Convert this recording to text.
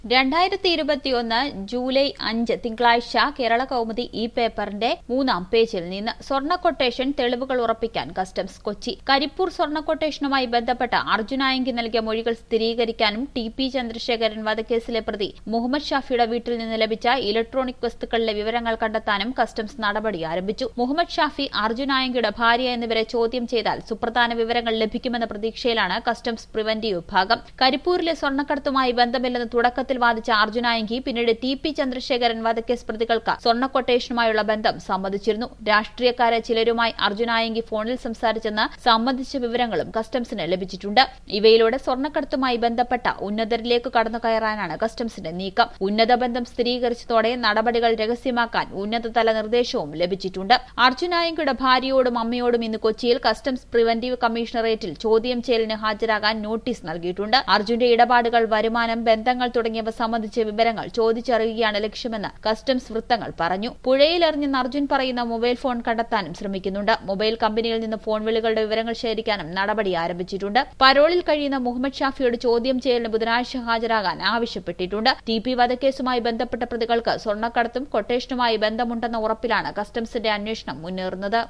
രണ്ടായിരത്തി ഇരുപത്തിയൊന്ന് ജൂലൈ അഞ്ച് തിങ്കളാഴ്ച കേരള കൗമുദി ഈ പേപ്പറിന്റെ മൂന്നാം പേജിൽ നിന്ന് സ്വർണ്ണ കൊട്ടേഷൻ തെളിവുകൾ ഉറപ്പിക്കാൻ കസ്റ്റംസ് കൊച്ചി കരിപ്പൂർ സ്വർണ്ണ കൊട്ടേഷനുമായി ബന്ധപ്പെട്ട അർജുനായങ്കി നൽകിയ മൊഴികൾ സ്ഥിരീകരിക്കാനും ടി പി ചന്ദ്രശേഖരൻ വധക്കേസിലെ പ്രതി മുഹമ്മദ് ഷാഫിയുടെ വീട്ടിൽ നിന്ന് ലഭിച്ച ഇലക്ട്രോണിക് വസ്തുക്കളിലെ വിവരങ്ങൾ കണ്ടെത്താനും കസ്റ്റംസ് നടപടി ആരംഭിച്ചു മുഹമ്മദ് ഷാഫി അർജുനായങ്കിയുടെ ഭാര്യ എന്നിവരെ ചോദ്യം ചെയ്താൽ സുപ്രധാന വിവരങ്ങൾ ലഭിക്കുമെന്ന പ്രതീക്ഷയിലാണ് കസ്റ്റംസ് പ്രിവന്റീവ് വിഭാഗം കരിപ്പൂരിലെ സ്വർണ്ണക്കടത്തുമായി ബന്ധമില്ലെന്ന് തുടക്കത്തിൽ വാദിച്ച അർജുനായങ്കി പിന്നീട് ടി പി ചന്ദ്രശേഖരൻ വധക്കേസ് പ്രതികൾക്ക് സ്വർണ്ണ കൊട്ടേഷനുമായുള്ള ബന്ധം സമ്മതിച്ചിരുന്നു രാഷ്ട്രീയക്കാരെ ചിലരുമായി അർജുനായങ്കി ഫോണിൽ സംസാരിച്ചെന്ന് സംബന്ധിച്ച വിവരങ്ങളും കസ്റ്റംസിന് ലഭിച്ചിട്ടുണ്ട് ഇവയിലൂടെ സ്വർണ്ണക്കടത്തുമായി ബന്ധപ്പെട്ട ഉന്നതരിലേക്ക് കടന്നു കയറാനാണ് കസ്റ്റംസിന്റെ നീക്കം ഉന്നത ബന്ധം സ്ഥിരീകരിച്ചതോടെ നടപടികൾ രഹസ്യമാക്കാൻ ഉന്നതതല നിർദ്ദേശവും ലഭിച്ചിട്ടുണ്ട് അർജുനായങ്കിയുടെ ഭാര്യയോടും അമ്മയോടും ഇന്ന് കൊച്ചിയിൽ കസ്റ്റംസ് പ്രിവന്റീവ് കമ്മീഷണറേറ്റിൽ ചോദ്യം ചെയ്യലിന് ഹാജരാകാൻ നോട്ടീസ് നൽകിയിട്ടുണ്ട് അർജുന്റെ ഇടപാടുകൾ വരുമാനം ബന്ധങ്ങൾ തുടങ്ങിയവ സംബന്ധിച്ച വിവരങ്ങൾ ചോദിച്ചറിയുകയാണ് ലക്ഷ്യമെന്ന് കസ്റ്റംസ് വൃത്തങ്ങൾ പറഞ്ഞു പുഴയിലെറിഞ്ഞെന്ന് അർജുൻ പറയുന്ന മൊബൈൽ ഫോൺ കണ്ടെത്താനും ശ്രമിക്കുന്നുണ്ട് മൊബൈൽ കമ്പനിയിൽ നിന്ന് ഫോൺ വിളികളുടെ വിവരങ്ങൾ ശേഖരിക്കാനും നടപടി ആരംഭിച്ചിട്ടുണ്ട് പരോളിൽ കഴിയുന്ന മുഹമ്മദ് ഷാഫിയോട് ചോദ്യം ചെയ്യലിന് ബുധനാഴ്ച ഹാജരാകാൻ ആവശ്യപ്പെട്ടിട്ടുണ്ട് ടി പി വധക്കേസുമായി ബന്ധപ്പെട്ട പ്രതികൾക്ക് സ്വർണ്ണക്കടത്തും കൊട്ടേഷനുമായി ബന്ധമുണ്ടെന്ന ഉറപ്പിലാണ് കസ്റ്റംസിന്റെ അന്വേഷണം മുന്നേറുന്നത്